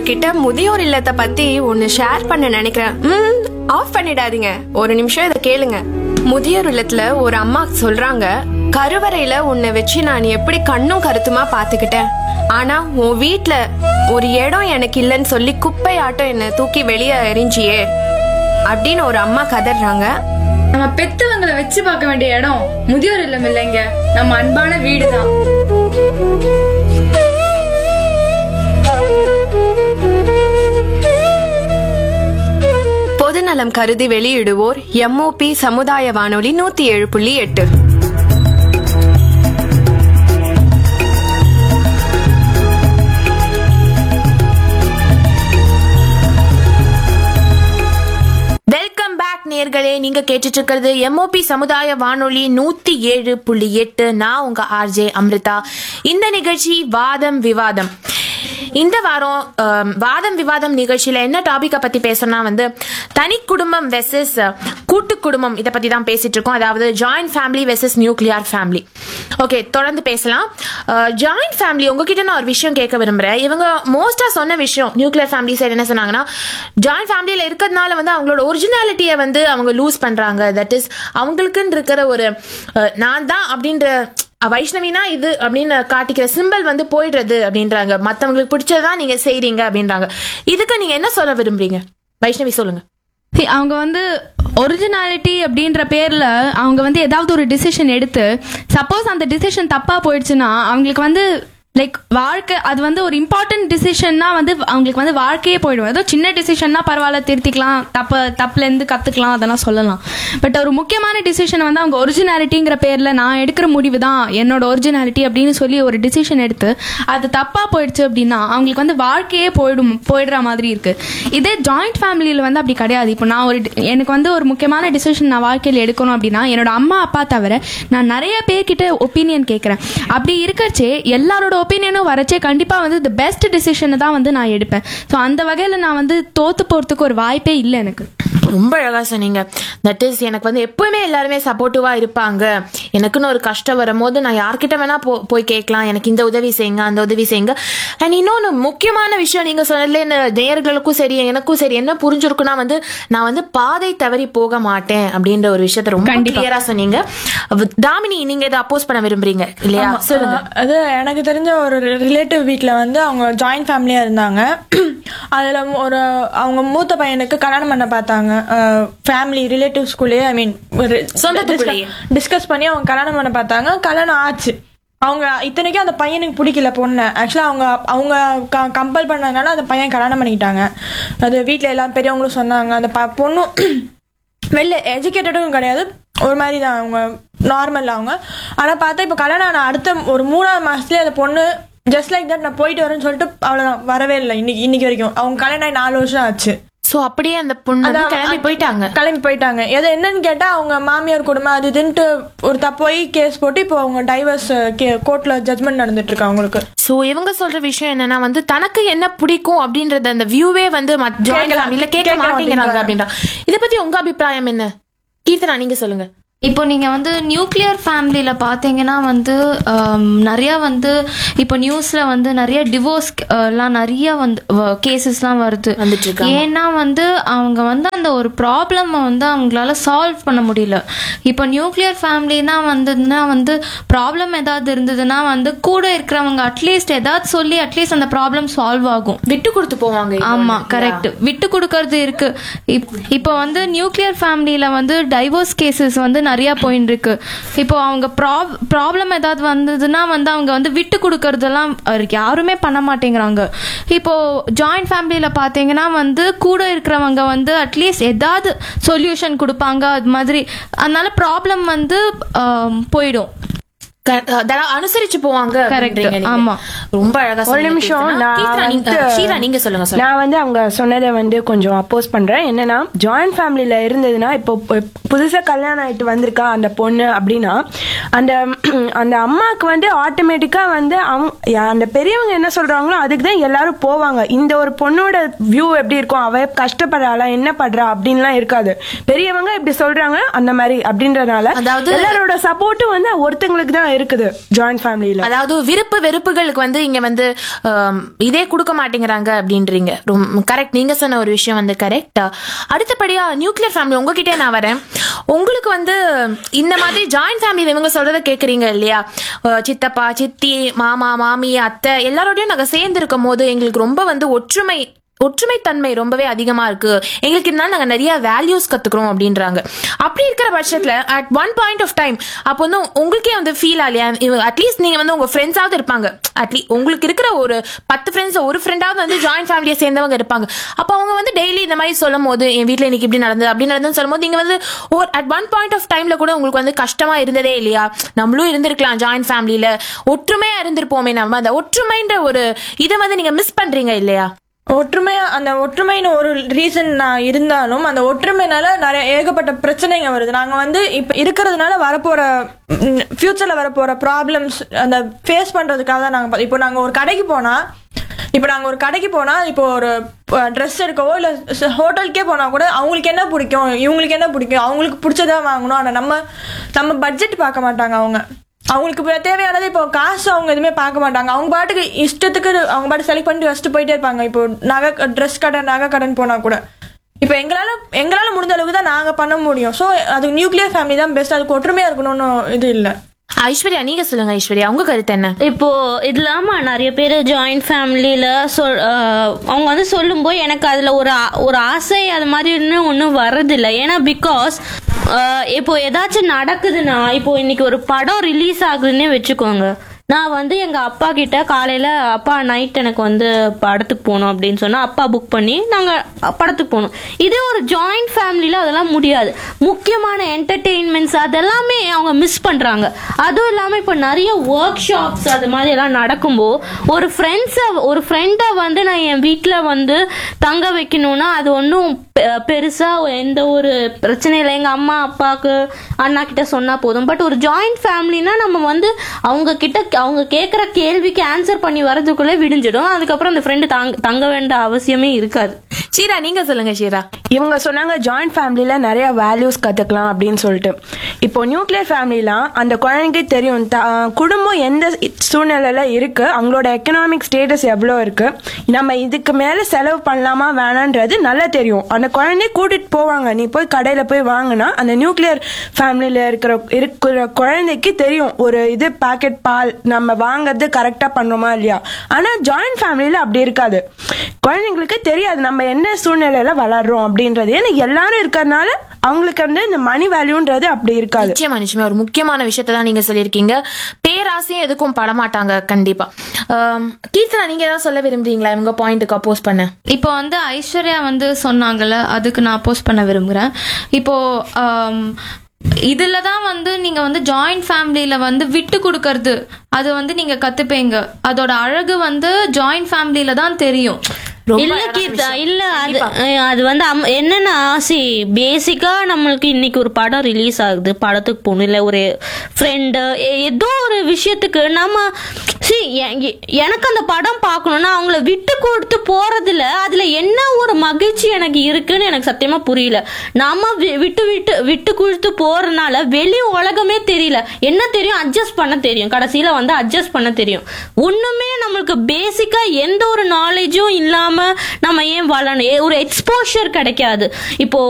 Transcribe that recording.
உங்ககிட்ட முதியோர் இல்லத்தை பத்தி ஒன்னு ஷேர் பண்ண நினைக்கிறேன் ம் ஆஃப் பண்ணிடாதீங்க ஒரு நிமிஷம் இதை கேளுங்க முதியோர் இல்லத்துல ஒரு அம்மா சொல்றாங்க கருவறையில உன்னை வச்சு நான் எப்படி கண்ணும் கருத்துமா பாத்துக்கிட்டேன் ஆனா உன் வீட்ல ஒரு இடம் எனக்கு இல்லைன்னு சொல்லி குப்பையாட்டம் என்ன தூக்கி வெளியே எரிஞ்சியே அப்படின்னு ஒரு அம்மா கதறாங்க நம்ம பெத்தவங்களை வச்சு பார்க்க வேண்டிய இடம் முதியோர் இல்லம் இல்லைங்க நம்ம அன்பான வீடுதான் பொதுநலம் கருதி வெளியிடுவோர் எம்ஓபி சமுதாய வானொலி நூத்தி ஏழு புள்ளி எட்டு வெல்கம் பேக் நேர்களே நீங்க கேட்டுட்டு இருக்கிறது எம்ஓபி சமுதாய வானொலி நூத்தி ஏழு புள்ளி எட்டு நான் உங்க ஆர்ஜே அம்ரிதா இந்த நிகழ்ச்சி வாதம் விவாதம் இந்த வாரம் ஆம், வாதம் விவாதம் நிகழ்ச்சியில என்ன டாபிக்கை பத்தி பேசணும்னா வந்து தனி குடும்பம் வெசஸ் கூட்டு குடும்பம் இதை பத்தி தான் பேசிட்டு இருக்கோம் அதாவது joint family versus nuclear family okay தொடர்ந்து பேசலாம் ஜாயிண்ட் ஃபேமிலி உங்ககிட்ட நான் ஒரு விஷயம் கேட்க விரும்புறேன் இவங்க மோஸ்டா சொன்ன விஷயம் நியூக்ளியர் ஃபேமிலி சைடு என்ன சொன்னாங்கன்னா ஜாயிண்ட் ஃபேமிலியில இருக்கிறதுனால வந்து அவங்களோட ஒரிஜினாலிட்டியை வந்து அவங்க லூஸ் பண்றாங்க தட் இஸ் அவங்களுக்குன்னு இருக்கிற ஒரு அஹ், நான் தான் அப்படின்ற அஹ், வைஷ்ணவினா இது அப்படின்னு காட்டிக்கிற சிம்பிள் வந்து போயிடுறது அப்படின்றாங்க மத்தவங்களுக்கு பிடிச்சதான் நீங்க செய்றீங்க அப்படின்றாங்க இதுக்கு நீங்க என்ன சொல்ல விரும்புறீங்க வைஷ்ணவி சொல்லுங்க See, அவங்க வந்து ஒரிஜினாலிட்டி அப்படின்ற பேர்ல அவங்க வந்து ஏதாவது ஒரு டிசிஷன் எடுத்து சப்போஸ் அந்த டிசிஷன் தப்பா போயிடுச்சுன்னா அவங்களுக்கு வந்து லைக் வாழ்க்கை அது வந்து ஒரு இம்பார்ட்டன்ட் டிசிஷன்னா வந்து அவங்களுக்கு வந்து வாழ்க்கையே போயிடும் ஏதோ சின்ன டிசிஷன்னா பரவாயில்ல திருத்திக்கலாம் தப்பு தப்புலேருந்து கற்றுக்கலாம் அதெல்லாம் சொல்லலாம் பட் ஒரு முக்கியமான டிசிஷன் வந்து அவங்க ஒரிஜினாலிட்டிங்கிற பேரில் நான் எடுக்கிற முடிவு தான் என்னோட ஒரிஜினாலிட்டி அப்படின்னு சொல்லி ஒரு டிசிஷன் எடுத்து அது தப்பாக போயிடுச்சு அப்படின்னா அவங்களுக்கு வந்து வாழ்க்கையே போயிடும் போயிடுற மாதிரி இருக்கு இதே ஜாயிண்ட் ஃபேமிலியில் வந்து அப்படி கிடையாது இப்போ நான் ஒரு டி- எனக்கு வந்து ஒரு முக்கியமான டிசிஷன் நான் வாழ்க்கையில் எடுக்கணும் அப்படின்னா என்னோட அம்மா அப்பா தவிர நான் நிறைய பேர்கிட்ட ஒப்பீனியன் கேட்குறேன் அப்படி இருக்கச்சே எல்லாரோட ஒப்பீனியனும் வரச்சே கண்டிப்பாக வந்து த பெஸ்ட் டிசிஷனை தான் வந்து நான் எடுப்பேன் ஸோ அந்த வகையில் நான் வந்து தோத்து போகிறதுக்கு ஒரு வாய்ப்பே இல்லை எனக்கு ரொம்ப அழகா சொன்னீங்க தட் இஸ் எனக்கு வந்து எப்பவுமே எல்லாருமே சப்போர்ட்டிவா இருப்பாங்க எனக்குன்னு ஒரு கஷ்டம் வரும்போது நான் யார்கிட்ட வேணா போ போய் கேட்கலாம் எனக்கு இந்த உதவி செய்யுங்க அந்த உதவி செய்யுங்க அண்ட் இன்னொன்று முக்கியமான விஷயம் நீங்க சொன்னதுல இந்த நேயர்களுக்கும் சரி எனக்கும் சரி என்ன புரிஞ்சிருக்குன்னா வந்து நான் வந்து பாதை தவறி போக மாட்டேன் அப்படின்ற ஒரு விஷயத்த ரொம்ப கிளியரா சொன்னீங்க தாமினி நீங்க இதை அப்போஸ் பண்ண விரும்புறீங்க இல்லையா சொல்லுங்க ஆஹ் அது எனக்கு தெரிஞ்ச ஒரு ரிலேட்டிவ் வீட்டில் வந்து அவங்க ஜாயிண்ட் ஃபேமிலியாக இருந்தாங்க அதில் ஒரு அவங்க மூத்த பையனுக்கு கல்யாணம் பண்ண பார்த்தாங்க ஃபேமிலி ரிலேட்டிவ்ஸ்குள்ளேயே ஐ மீன் சொந்தத்துக்குள்ளேயே. டிஸ்கஸ் பண்ணி அவங்க கல்யாணம் பண்ண பார்த்தாங்க கல்யாணம் ஆச்சு அவங்க இத்தனைக்கும் அந்த பையனுக்கு பிடிக்கல பொண்ணு ஆக்சுவலாக அவங்க அவங்க கம்பல் பண்ணதுனால அந்த பையன் கல்யாணம் பண்ணிக்கிட்டாங்க அது வீட்டில் எல்லாம் பெரியவங்களும் சொன்னாங்க அந்த ப பொண்ணும் வெளில எஜுகேட்டடும் கிடையாது ஒரு மாதிரி தான் அவங்க நார்மல் அவங்க ஆனால் பார்த்தா இப்போ கல்யாணம் ஆன அடுத்த ஒரு மூணாவது மாசத்துலயே அந்த பொண்ணு ஜஸ்ட் லைக் தட் நான் போயிட்டு வரேன்னு சொல்லிட்டு அவ்வளோதான் வரவே இல்லை இன்னைக்கு இன்னைக்கு வரைக்கும் அவங்க கல்யாணம் ஆகி நாலு வருஷம் ஆச்சு சோ அப்படியே அந்த பொண்ணு வந்து அதான் கிளம்பி போயிட்டாங்க கிளம்பி போயிட்டாங்க எது என்னன்னு கேட்டா அவங்க மாமியார் குடும்பம் அது இதுன்ட்டு ஒரு தப்போய் கேஸ் போட்டு இப்போ அவங்க டைவர்ஸ் கோர்ட்ல ஜட்மெண்ட் நடந்துட்டு இருக்கு அவங்களுக்கு சோ இவங்க சொல்ற விஷயம் என்னன்னா வந்து தனக்கு என்ன பிடிக்கும் அப்படின்றத அந்த வியூவே வந்து ஜாயின் கேட்கலாம். ஃபேமிலில கேட்க கேட்க மாட்டேங்கிறாங்க மாட்டேங்கிறாங்க. அப்படின்றா இத பத்தி உங்க அபிப்பிராயம் என்ன கீர்த்தனா நீங்க சொல்லுங்க இப்போ நீங்கள் வந்து நியூக்ளியர் ஃபேமிலியில் பார்த்தீங்கன்னா வந்து ஆம், நிறைய வந்து இப்போ நியூஸில் வந்து நிறைய டிவோர்ஸ் எல்லாம் நிறைய வந்து கேசஸ்லாம் வருது வந்துட்டு இருக்கு, ஆமா. ஏன்னா வந்து அவங்க வந்து அந்த ஒரு ப்ராப்ளம் வந்து அவங்களால சால்வ் பண்ண முடியல இப்போ நியூக்ளியர் ஃபேமிலினா வந்ததுன்னா வந்து ப்ராப்ளம் ஏதாவது இருந்ததுன்னா வந்து கூட இருக்கிறவங்க அட்லீஸ்ட் ஏதாவது சொல்லி அட்லீஸ்ட் அந்த ப்ராப்ளம் சால்வ் ஆகும் விட்டு கொடுத்து போவாங்க இப்போ ஆமா இல்லையா? கரெக்ட் விட்டு கொடுக்கறது இருக்கு இப்- இப்போ வந்து நியூக்ளியர் ஃபேமிலியில வந்து டைவோர்ஸ் கேசஸ் வந்து நிறைய போயின்னு இருக்கு இப்போ அவங்க ப்ராப்ளம் ஏதாவது வந்ததுன்னா வந்து அவங்க வந்து விட்டு கொடுக்கறதெல்லாம் அஹ், யாருமே பண்ண மாட்டேங்கிறாங்க இப்போ ஜாயிண்ட் ஃபேமிலியில பாத்தீங்கன்னா வந்து கூட இருக்கிறவங்க வந்து அட்லீஸ்ட் ஏதாவது சொல்யூஷன் கொடுப்பாங்க அது மாதிரி அதனால ப்ராப்ளம் வந்து ஆம், போயிடும் க- அதெல்லாம் அனுசரிச்சு போவாங்க Correct. அப்படின்றீங்க நீங்க. ஆமா. ரொம்ப அழகா ஒரு சொன்னீங்க நிமிஷம் கீர்த்தனா. நான் கீர்த்தனா, நீங்க- வந்து- ஷீலா நீங்க சொல்லுங்க சொல்லுங்க நான் வந்து அவங்க சொன்னதை வந்து கொஞ்சம் அப்போஸ் பண்றேன் என்னன்னா ஜாயிண்ட் ஃபேமிலியில இருந்ததுன்னா இப்போ பு- புதுசா கல்யாணம் ஆயிட்டு வந்திருக்கா அந்த பொண்ணு அப்படின்னா அந்த அந்த அம்மாவுக்கு வந்து ஆட்டோமேட்டிக்கா வந்து அவங்க யா- அந்த பெரியவங்க என்ன சொல்றாங்களோ அதுக்கு தான் எல்லாரும் போவாங்க இந்த ஒரு பொண்ணோட வியூ எப்படி இருக்கும் அவ கஷ்டப்படுறாளா என்ன பண்றா அப்படின்லாம் இருக்காது பெரியவங்க இப்படி சொல்றாங்க அந்த மாதிரி அப்படின்றதுனால அதாவது- எல்லாரோட சப்போர்ட்டும் வந்து ஒருத்தங்களுக்கு தான் இருக்குது ஜாயிண்ட் ஃபேமிலியில அதாவது விருப்பு வெறுப்புகளுக்கு வந்து இங்க வந்து ஆம், இதே கொடுக்க மாட்டேங்கிறாங்க அப்படின்றீங்க கரெக்ட் நீங்க சொன்ன ஒரு விஷயம் வந்து கரெக்ட் அடுத்தபடியா நியூக்ளியர் ஃபேமிலி உங்ககிட்டே நான் வரேன் உங்களுக்கு வந்து இந்த மாதிரி ஜாயிண்ட் ஃபேமிலி இவங்க சொல்றத கேக்குறீங்க இல்லையா அஹ், சித்தப்பா சித்தி மாமா மாமி அத்தை எல்லாரோடையும் நாங்க சேர்ந்து இருக்கும் போது எங்களுக்கு ரொம்ப வந்து ஒற்றுமை ஒற்றுமை தன்மை ரொம்பவே அதிகமா இருக்கு எங்களுக்கு இதனால நாங்க நிறைய வேல்யூஸ் கத்துக்கிறோம் அப்படின்றாங்க அப்படி இருக்கிற பட்சத்துல at one point of time அப்போ வந்து உங்களுக்கே வந்து ஃபீல் ஆகலையா அட்லீஸ்ட் நீங்க வந்து உங்க ஃப்ரெண்ட்ஸாவது இருப்பாங்க அட்லீஸ்ட் உங்களுக்கு இருக்கிற ஒரு பத்து ஃப்ரெண்ட்ஸ் ஒரு ஃப்ரெண்டாவது வந்து ஜாயிண்ட் ஃபேமிலியை சேர்ந்தவங்க இருப்பாங்க அப்போ அவங்க வந்து டெய்லி இந்த மாதிரி சொல்லும் போது என் வீட்ல இன்னைக்கு இப்படி நடந்தது அப்படி நடந்ததுன்னு சொல்லும் போது நீங்க வந்து ஒரு அட் ஒன் பாயிண்ட் ஆஃப் டைம்ல கூட உங்களுக்கு வந்து கஷ்டமா இருந்ததே இல்லையா நம்மளும் இருந்திருக்கலாம் ஜாயிண்ட் ஃபேமிலியில ஒற்றுமையா இருந்திருப்போமே நம்ம அந்த ஒற்றுமைன்ற ஒரு இதை வந்து நீங்க மிஸ் பண்றீங்க இல்லையா ஒற்றுமையா அந்த ஒற்றுமைன்னு ஒரு ரீசன் நான் இருந்தாலும் அந்த ஒற்றுமைனால நிறைய ஏகப்பட்ட பிரச்சனைங்க வருது நாங்க வந்து இப்ப இருக்கிறதுனால வரப்போற ஃபியூச்சர்ல வரப்போற ப்ராப்ளம்ஸ் அந்த ஃபேஸ் பண்றதுக்காக தான் நாங்க பா- இப்போ நாங்க ஒரு கடைக்கு போனா இப்போ நாங்க ஒரு கடைக்கு போனா இப்போ ஒரு ட்ரெஸ் எடுக்கவோ இல்ல ச- ஹோட்டலுக்கே போனா கூட அவங்களுக்கு என்ன பிடிக்கும் இவங்களுக்கு என்ன பிடிக்கும் அவங்களுக்கு பிடிச்சதா வாங்கணும் ஆனா நம்ம நம்ம பட்ஜெட் பார்க்க மாட்டாங்க அவங்க அவங்களுக்கு இப்ப தேவையானது இப்போ காசு அவங்க எதுவுமே பார்க்க மாட்டாங்க அவங்க பாட்டுக்கு இஷ்டத்துக்கு அவங்க பாட்டு செலக்ட் பண்ணிட்டு வச்சுட்டு போயிட்டே இருப்பாங்க இப்போ நகை ட்ரெஸ் கடை நகை கடைன்னு போனா கூட இப்போ எங்களால எங்களால முடிஞ்ச அளவுக்கு தான் நாங்க பண்ண முடியும் ஸோ அது நியூக்ளியர் ஃபேமிலி தான் பெஸ்ட் அதுக்கு ஒற்றுமையா இருக்கணும்னு இது இல்லை ஐஸ்வர்யா நீங்க சொல்லுங்க ஐஸ்வர்யா உங்க கருத்து என்ன இப்போ இது இல்லாம நிறைய பேர் ஜாயிண்ட் ஃபேமிலியில சொல் அஹ், அவங்க வந்து சொல்லும்போது எனக்கு அதுல ஒரு ஆ- ஒரு ஆசை அது மாதிரி இன்னும் ஒன்றும் வர்றதில்ல ஏன்னா பிகாஸ் இப்போ ஏதாச்சும் நடக்குதுன்னா இப்போ இன்னைக்கு ஒரு படம் ரிலீஸ் ஆகுதுன்னே வச்சுக்கோங்க நான் வந்து எங்க அப்பா கிட்ட காலையில அப்பா நைட் எனக்கு வந்து படத்துக்கு போகணும் அப்படின்னு சொன்னா அப்பா புக் பண்ணி நாங்க படத்துக்கு போகணும் இதே ஒரு ஜாயிண்ட் ஃபேமிலியில அதெல்லாம் முடியாது முக்கியமான என்டர்டெயின்மெண்ட்ஸ் அதெல்லாமே அவங்க மிஸ் பண்றாங்க அதுவும் இல்லாம இப்போ நிறைய ஒர்க் ஷாப்ஸ் அது மாதிரி எல்லாம் நடக்கும்போது ஒரு ஃப்ரெண்ட்ஸை ஒரு ஃப்ரெண்டை வந்து நான் என் வீட்டில் வந்து தங்க வைக்கணும்னா அது ஒன்றும் பெருசா எந்த ஒரு பிரச்சனை இல்லை எங்க அம்மா அப்பாவுக்கு அண்ணா கிட்ட சொன்னா போதும் பட் ஒரு ஜாயிண்ட் ஃபேமிலினா நம்ம வந்து அவங்க கிட்ட அவங்க கேட்குற கேள்விக்கு ஆன்சர் பண்ணி வரதுக்குள்ளே விடிஞ்சிடும் அதுக்கப்புறம் அந்த ஃப்ரெண்டு தங்க தங்க வேண்டிய அவசியமே இருக்காது ஷீரா நீங்க சொல்லுங்க ஷீரா இவங்க சொன்னாங்க ஜாயிண்ட் ஃபேமிலியில நிறைய வேல்யூஸ் கத்துக்கலாம் அப்படின்னு சொல்லிட்டு இப்போ நியூக்ளியர் ஃபேமிலிலாம் அந்த குழந்தைக்கு தெரியும் த- குடும்பம் எந்த சூழ்நிலையில இருக்கு அவங்களோட எக்கனாமிக் ஸ்டேட்டஸ் எவ்வளோ இருக்கு நம்ம இதுக்கு மேல செலவு பண்ணலாமா வேணான்றது நல்லா தெரியும் அந்த குழந்தைய கூட்டிட்டு போவாங்க நீ போய் கடையில போய் வாங்கினா அந்த நியூக்ளியர் ஃபேமிலியில இருக்கிற இருக்கிற குழந்தைக்கு தெரியும் ஒரு இது பாக்கெட் பால் நம்ம வாங்குறது கரெக்டா பண்றோமா இல்லையா ஆனா ஜாயிண்ட் ஃபேமிலியில அப்படி இருக்காது குழந்தைங்களுக்கு தெரியாது நம்ம என்ன சூழ்நிலையில வளர்றோம் அப்படின்றது ஏன்னா எல்லாரும் இருக்கறனால அவங்களுக்கு வந்து இந்த மணி வேல்யூன்றது அப்படி இருக்காது நிச்சயமா நிச்சயமா ஒரு முக்கியமான விஷயத்தை தான் நீங்க சொல்லியிருக்கீங்க பேராசையும் எதுக்கும் படமாட்டாங்க கண்டிப்பா ஆம், கீர்த்தனா நீங்க ஏதாவது சொல்ல விரும்புறீங்களா இவங்க பாயிண்ட்டுக்கு அப்போஸ் பண்ண இப்போ வந்து ஐஸ்வர்யா வந்து சொன்னாங்கல்ல அதுக்கு நான் போஸ்ட் பண்ண விரும்புகிறேன் இப்போ ஆம், இதுல தான் வந்து நீங்க வந்து ஜாயிண்ட் ஃபேமிலியில வந்து விட்டு கொடுக்கறது அது வந்து நீங்க கத்துப்பீங்க அதோட அழகு வந்து ஜாயிண்ட் ஃபேமிலியில தான் தெரியும் இல்ல கீர்த்தா இல்ல அது அஹ், அது வந்து அம்- என்னன்னா சி பேசிக்கா நம்மளுக்கு இன்னைக்கு ஒரு படம் ரிலீஸ் ஆகுது படத்துக்கு போகணும் இல்ல ஒரு ஃப்ரெண்டு ஏதோ ஒரு விஷயத்துக்கு நம்ம சி எனக்கு அந்த படம் பார்க்கணும்னா அவங்கள விட்டு கொடுத்து போறதுல அதுல என்ன ஒரு மகிழ்ச்சி எனக்கு இருக்குன்னு எனக்கு சத்தியமா புரியல நாம வி- விட்டு விட்டு விட்டு கொடுத்து போறதுனால வெளி உலகமே தெரியல என்ன தெரியும் அட்ஜஸ்ட் பண்ண தெரியும் கடைசியில வந்து அட்ஜஸ்ட் பண்ண தெரியும் ஒண்ணுமே நம்மளுக்கு பேசிக்கா எந்த ஒரு நாலேஜும் இல்லாம நம்ம ஏன் வளரணும் ஏ- ஒரு எக்ஸ்போஷர் கிடைக்காது இப்போ